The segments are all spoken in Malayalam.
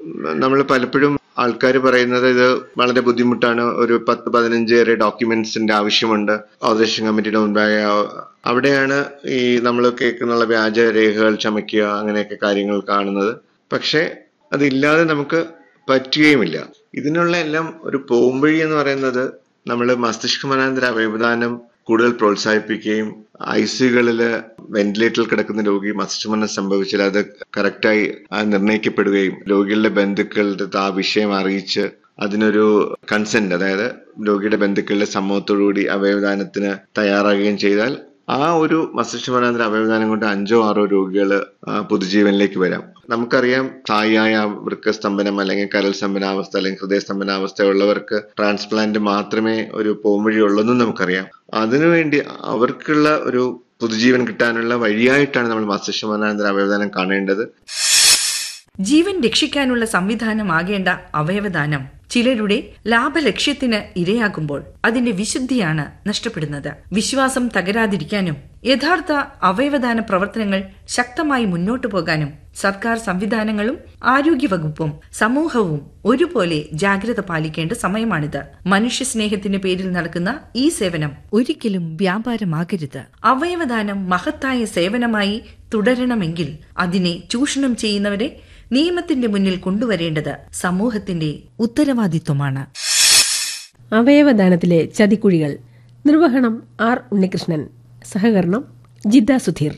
നമ്മൾ പലപ്പോഴും ആൾക്കാർ പറയുന്നത് ഇത് വളരെ ബുദ്ധിമുട്ടാണ് ഒരു പത്ത് പതിനഞ്ച് വരെ ഡോക്യുമെന്റ്സിന്റെ ആവശ്യമുണ്ട് ഓതറേഷൻ കമ്മിറ്റിയുടെ മുൻപാകെ അവിടെയാണ് ഈ നമ്മൾ കേൾക്കുന്നുള്ള വ്യാജ രേഖകൾ ചമയ്ക്കുക അങ്ങനെയൊക്കെ കാര്യങ്ങൾ കാണുന്നത് പക്ഷെ അതില്ലാതെ നമുക്ക് പറ്റുകയുമില്ല ഇതിനുള്ള എല്ലാം ഒരു പോംവഴി എന്ന് പറയുന്നത് നമ്മൾ മസ്തിഷ്കമനാന്തര അവയവദാനം കൂടുതൽ പ്രോത്സാഹിപ്പിക്കുകയും ഐ സികളിൽ വെന്റിലേറ്ററിൽ കിടക്കുന്ന രോഗി മസ്തിഷ്കമരണം സംഭവിച്ചാൽ അത് കറക്റ്റായി നിർണ്ണയിക്കപ്പെടുകയും രോഗികളുടെ ബന്ധുക്കളുടെ ആ വിഷയം അറിയിച്ച് അതിനൊരു കൺസെന്റ് അതായത് രോഗിയുടെ ബന്ധുക്കളുടെ സമ്മതത്തോടുകൂടി അവയവദാനത്തിന് തയ്യാറാകുകയും ചെയ്താൽ ആ ഒരു മസ്തിഷ്കമനാന്തര അവയവദാനം കൊണ്ട് അഞ്ചോ ആറോ രോഗികൾ പൊതുജീവനിലേക്ക് വരാം നമുക്കറിയാം സ്ഥായിയായ വൃക്കസ്തംഭനം അല്ലെങ്കിൽ കരൽ സ്തംഭനാവസ്ഥ അല്ലെങ്കിൽ ഹൃദയസ്തംഭനാവസ്ഥ ഉള്ളവർക്ക് ട്രാൻസ്പ്ലാന്റ് മാത്രമേ ഒരു പോംവഴിയുള്ളെന്നും നമുക്കറിയാം അതിനുവേണ്ടി അവർക്കുള്ള ഒരു പുതുജീവൻ കിട്ടാനുള്ള വഴിയായിട്ടാണ് നമ്മൾ മസ്തിഷ്കമനാന്തര അവയവദാനം കാണേണ്ടത് ജീവൻ രക്ഷിക്കാനുള്ള സംവിധാനമാകേണ്ട അവയവദാനം ചിലരുടെ ലാഭലക്ഷ്യത്തിന് ഇരയാകുമ്പോൾ അതിന്റെ വിശുദ്ധിയാണ് നഷ്ടപ്പെടുന്നത് വിശ്വാസം തകരാതിരിക്കാനും യഥാർത്ഥ അവയവദാന പ്രവർത്തനങ്ങൾ ശക്തമായി മുന്നോട്ടു പോകാനും സർക്കാർ സംവിധാനങ്ങളും ആരോഗ്യവകുപ്പും സമൂഹവും ഒരുപോലെ ജാഗ്രത പാലിക്കേണ്ട സമയമാണിത് മനുഷ്യ സ്നേഹത്തിന്റെ പേരിൽ നടക്കുന്ന ഈ സേവനം ഒരിക്കലും വ്യാപാരമാകരുത് അവയവദാനം മഹത്തായ സേവനമായി തുടരണമെങ്കിൽ അതിനെ ചൂഷണം ചെയ്യുന്നവരെ നിയമത്തിന്റെ മുന്നിൽ കൊണ്ടുവരേണ്ടത് സമൂഹത്തിന്റെ ഉത്തരവാദിത്വമാണ് അവയവദാനത്തിലെ ചതിക്കുഴികൾ നിർവഹണം ആർ ഉണ്ണികൃഷ്ണൻ സഹകരണം ജിദ്ദ സുധീർ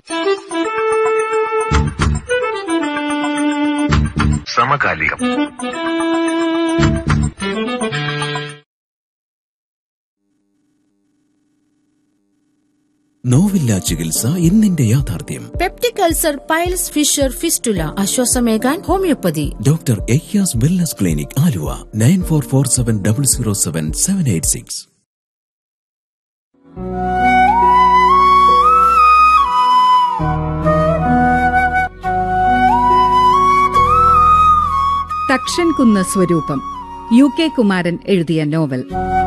സമകാലികം നോവില്ല ചികിത്സ ഇന്നിന്റെ യാഥാർത്ഥ്യം peptic ulcer piles fissure fistula ആശ്വാസമേകാൻ homeopathy doctor Aiyas wellness clinic Aluva nine four four seven double zero seven seven eight six Thakshan Kunnu Swaroopam U K Kumaran എഴുതിയ നോവൽ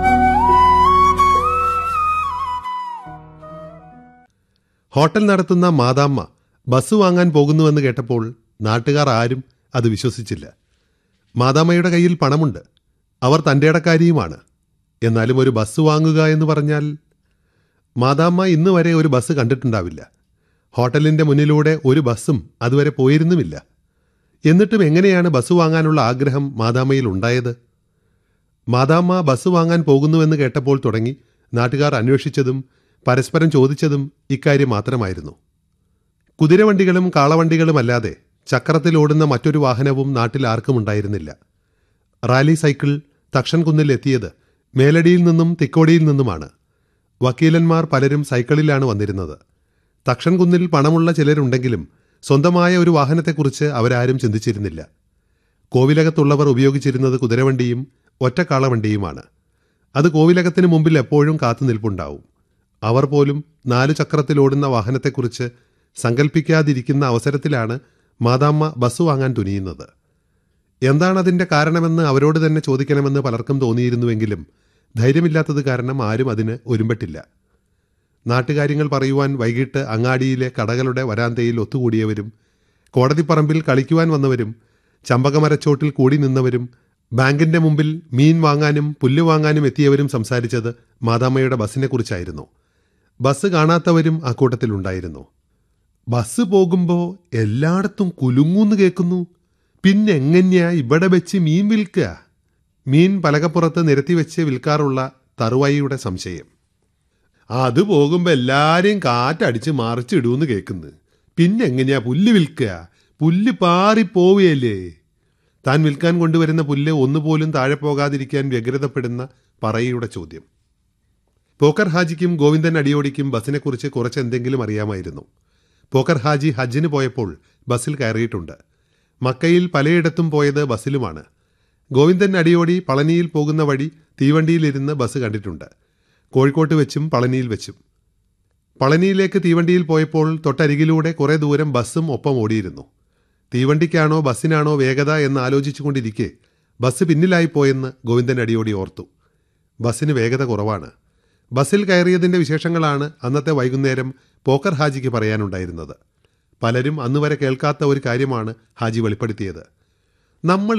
ഹോട്ടൽ നടത്തുന്ന മാതാമ്മ ബസ് വാങ്ങാൻ പോകുന്നുവെന്ന് കേട്ടപ്പോൾ നാട്ടുകാർ ആരും അത് വിശ്വസിച്ചില്ല മാതാമ്മയുടെ കയ്യിൽ പണമുണ്ട് അവർ തൻ്റെ ഇടക്കാരിയുമാണ് എന്നാലും ഒരു ബസ് വാങ്ങുക എന്ന് പറഞ്ഞാൽ മാതാമ്മ ഇന്ന് വരെ ഒരു ബസ് കണ്ടിട്ടുണ്ടാവില്ല ഹോട്ടലിൻ്റെ മുന്നിലൂടെ ഒരു ബസ്സും അതുവരെ പോയിരുന്നുമില്ല എന്നിട്ടും എങ്ങനെയാണ് ബസ് വാങ്ങാനുള്ള ആഗ്രഹം മാതാമ്മയിൽ ഉണ്ടായത് മാതാമ്മ ബസ് വാങ്ങാൻ പോകുന്നുവെന്ന് കേട്ടപ്പോൾ തുടങ്ങി നാട്ടുകാർ അന്വേഷിച്ചതും പരസ്പരം ചോദിച്ചതും ഇക്കാര്യം മാത്രമായിരുന്നു കുതിരവണ്ടികളും കാളവണ്ടികളുമല്ലാതെ ചക്രത്തിലോടുന്ന മറ്റൊരു വാഹനവും നാട്ടിൽ ആർക്കും ഉണ്ടായിരുന്നില്ല റാലി സൈക്കിൾ തക്ഷൻകുന്നിൽ എത്തിയത് മേലടിയിൽ നിന്നും തിക്കോടിയിൽ നിന്നുമാണ് വക്കീലന്മാർ പലരും സൈക്കിളിലാണ് വന്നിരുന്നത് തക്ഷൻകുന്നിൽ പണമുള്ള ചിലരുണ്ടെങ്കിലും സ്വന്തമായ ഒരു വാഹനത്തെക്കുറിച്ച് അവരാരും ചിന്തിച്ചിരുന്നില്ല കോവിലകത്തുള്ളവർ ഉപയോഗിച്ചിരുന്നത് കുതിരവണ്ടിയും ഒറ്റക്കാളവണ്ടിയുമാണ് അത് കോവിലകത്തിന് മുമ്പിൽ എപ്പോഴും കാത്തുനിൽപ്പുണ്ടാവും അവർ പോലും നാലു ചക്രത്തിലോടുന്ന വാഹനത്തെക്കുറിച്ച് സങ്കല്പിക്കാതിരിക്കുന്ന അവസരത്തിലാണ് മാതാമ്മ ബസ് വാങ്ങാൻ തുനിയുന്നത് എന്താണതിൻ്റെ കാരണമെന്ന് അവരോട് തന്നെ ചോദിക്കണമെന്ന് പലർക്കും തോന്നിയിരുന്നുവെങ്കിലും ധൈര്യമില്ലാത്തത് കാരണം ആരും അതിന് ഒരുമ്പെട്ടില്ല നാട്ടുകാര്യങ്ങൾ പറയുവാൻ വൈകിട്ട് അങ്ങാടിയിലെ കടകളുടെ വരാന്തയിൽ ഒത്തുകൂടിയവരും കോടതിപ്പറമ്പിൽ കളിക്കുവാൻ വന്നവരും ചമ്പകമരച്ചോട്ടിൽ കൂടി നിന്നവരും ബാങ്കിന്റെ മുമ്പിൽ മീൻ വാങ്ങാനും പുല്ല് വാങ്ങാനും എത്തിയവരും സംസാരിച്ചത് മാതാമ്മയുടെ ബസ്സിനെക്കുറിച്ചായിരുന്നു ബസ് കാണാത്തവരും ആ കൂട്ടത്തിലുണ്ടായിരുന്നു ബസ് പോകുമ്പോൾ എല്ലായിടത്തും കുലുങ്ങൂന്ന് കേൾക്കുന്നു പിന്നെ എങ്ങനെയാ ഇവിടെ വെച്ച് മീൻ വിൽക്കുക മീൻ പലകപ്പുറത്ത് നിരത്തി വെച്ച് വിൽക്കാറുള്ള തറുവായിയുടെ സംശയം അത് പോകുമ്പോൾ എല്ലാരെയും കാറ്റടിച്ച് മറിച്ചിടൂന്ന് കേൾക്കുന്നു പിന്നെ എങ്ങനെയാ പുല്ല് വിൽക്കുക പുല്ല് പാറിപ്പോവുകയല്ലേ താൻ വിൽക്കാൻ കൊണ്ടുവരുന്ന പുല്ല് ഒന്നുപോലും താഴെ പോകാതിരിക്കാൻ വ്യഗ്രതപ്പെടുന്ന പറയുടെ ചോദ്യം പോക്കർ ഹാജിക്കും ഗോവിന്ദൻ അടിയോടിക്കും ബസ്സിനെക്കുറിച്ച് കുറച്ച് എന്തെങ്കിലും അറിയാമായിരുന്നു പോക്കർ ഹാജി ഹജ്ജിന് പോയപ്പോൾ ബസ്സിൽ കയറിയിട്ടുണ്ട് മക്കയിൽ പലയിടത്തും പോയത് ബസ്സിലുമാണ് ഗോവിന്ദൻ അടിയോടി പളനിയിൽ പോകുന്ന വഴി തീവണ്ടിയിലിരുന്ന് ബസ് കണ്ടിട്ടുണ്ട് കോഴിക്കോട്ട് വെച്ചും പളനിയിൽ വെച്ചും പളനിയിലേക്ക് തീവണ്ടിയിൽ പോയപ്പോൾ തൊട്ടരികിലൂടെ കുറേ ദൂരം ബസ്സും ഒപ്പം ഓടിയിരുന്നു തീവണ്ടിക്കാണോ ബസ്സിനാണോ വേഗത എന്ന് ആലോചിച്ചുകൊണ്ടിരിക്കെ ബസ് പിന്നിലായിപ്പോയെന്ന് ഗോവിന്ദൻ അടിയോടി ഓർത്തു ബസ്സിന് വേഗത കുറവാണ് ബസ്സിൽ കയറിയതിൻ്റെ വിശേഷങ്ങളാണ് അന്നത്തെ വൈകുന്നേരം പോക്കർ ഹാജിക്ക് പറയാനുണ്ടായിരുന്നത് പലരും അന്നുവരെ കേൾക്കാത്ത ഒരു കാര്യമാണ് ഹാജി വെളിപ്പെടുത്തിയത് നമ്മൾ